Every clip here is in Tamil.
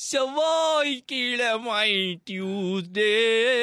செவ்வாய் கிழமை டியூஸ்டே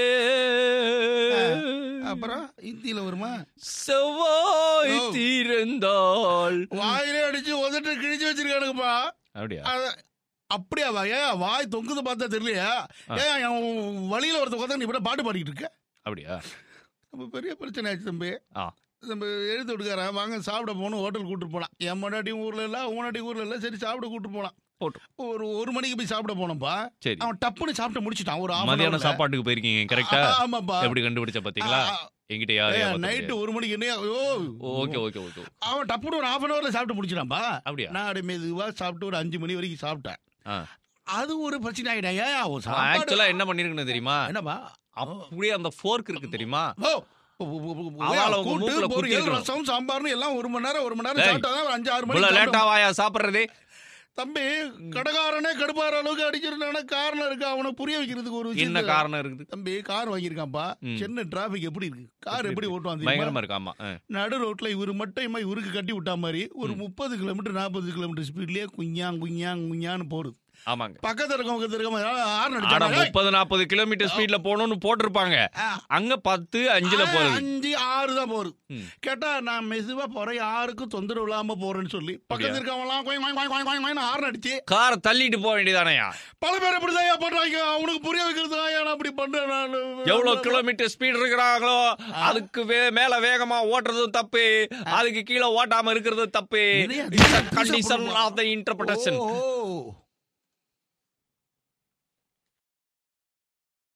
அப்புறம் ஹிந்தியில வருமா செவ்வாய் ஓ. திறந்தால் வாயிலே அடிச்சு உதட்டு கிழிச்சு வச்சிருக்கானுங்கப்பா அப்படியா அத- அப்படியா வா ஏன் வாய் தொங்குது பார்த்தா தெரியலையா ஏன் என் வழியில ஒருத்த உட்காந்து நீ இப்ப பாட்டு பாடிக்கிட்டு இருக்க அப்படியா நம்ம பெரிய பிரச்சனை ஆச்சு தம்பி ஆ. நம்ம எழுத்து விட்டுக்காரன் வாங்க சாப்பிட போகணும் ஹோட்டல் கூட்டு போனான் என் முன்னாடியும் ஊர்ல இல்ல அவன் முன்னாடி ஊர்ல இல்ல சரி சாப்பிட கூட்டு போனான் போட்டும். ஒரு ஒரு மணிக்கு போய் சாப்பிட போனோம்ப்பா சரி அவன் டப்புன்னு சாப்பிட்டு முடிச்சிட்டான் ஒரு half an மதியான hourல. சாப்பாட்டுக்கு போயிருக்கீங்க கரெக்டா ஆ, ஆமாப்பா எப்படி கண்டுபிடிச்ச பாத்தீங்களா என்கிட்ட யாரும் நைட்டு ஒரு மணிக்கு என்ன ஐயோ ஓகே ஓகே ஓகே அவன் டப்புன்னு ஒரு half அன் ஹவர்ல சாப்பிட்டு முடிச்சிட்டான்பா அப்படியா நான் அப்படியே மெதுவா சாப்பிட்டு ஒரு அஞ்சு மணி வரைக்கும் சாப்பிட்டேன் ஆ. அது ஒரு பிரச்சனை ஆயிட்டா ஏன் அவன் சாப்பாடு ஆக்சுவலா என்ன பண்ணிருக்கணும் தெரியுமா என்னப்பா அப்படியே அந்த ஃபோர்க் இருக்கு தெரியுமா ஓ ஓ, ஓ, ஓ, ஓ, அவால உங்க கூட்டு, மூக்குல பொரியல், குத்திருக்கணும். ரசம் சாம்பார்னு எல்லாம் ஒரு மணி நேரம் ஒரு மணி நேரம் டேய், சாப்பிட்டாதான் ஒரு அஞ்சு ஆறு மணி இவ்வளவு லேட்டா சாப்பிட்டோம். வாயா சாப்பிடுறதே தம்பி கடைக்காரனே கடுப்பாற அளவுக்கு அடிச்சிருந்தான காரணம் இருக்கு அவனை புரிய வைக்கிறதுக்கு ஒரு என்ன விஷயம் காரணம் இருக்குது தம்பி கார் வாங்கியிருக்கான்ப்பா ம். சென்னை டிராபிக் எப்படி இருக்கு கார் எப்படி ஓட்டுவான் தெரியுமா? பயங்கரமா இருக்கு ஆமா ஆ. நடு ரோட்ல இவரு மட்டும் இம்மா இவருக்கு கட்டி விட்டா மாதிரி ஒரு ம். முப்பது கிலோமீட்டர் நாற்பது கிலோமீட்டர் ஸ்பீட்லயே குஞ்ஞாங் குஞ்ஞாங் குஞ்ஞான்னு போடுது ஆமாங்க பக்கத்துல இருக்கவங்க பக்கத்துல இருக்கவங்க ஹார்ன் ஆனா அடிச்சாங்க ஏய், முப்பது நாற்பது கிலோமீட்டர் ஸ்பீட்ல போகணும்னு போட்டிருப்பாங்க ஆ, அங்க பத்து அஞ்சுல போறது அஞ்சு ஆறு தான் போகுது ம். கேட்டா நான் மெதுவா போறேன் யாருக்கும் தொந்தரவு இல்லாம போறேன்னு சொல்லி பக்கத்துல இருக்கவங்கலாம் கோய் கோய் கோய் கோய் கோய் ஹார்ன் அடிச்சு காரை தள்ளிட்டு போக வேண்டியதானயா பல பேர் இப்படிதான் பண்றாங்க அவனுக்கு புரிய வைக்கிறது நான் அப்படி பண்றேன் நான் எவ்வளவு கிலோமீட்டர் ஸ்பீட் இருக்கிறாங்களோ அதுக்கு வே- மேல வேகமா ஓட்டுறதும் தப்பு அதுக்கு கீழே ஓட்டாம இருக்கிறதும் தப்பு நிறைய கண்டிஷன் ஆஃப் த இன்டர்பிரேஷன் ஓ, ஓ.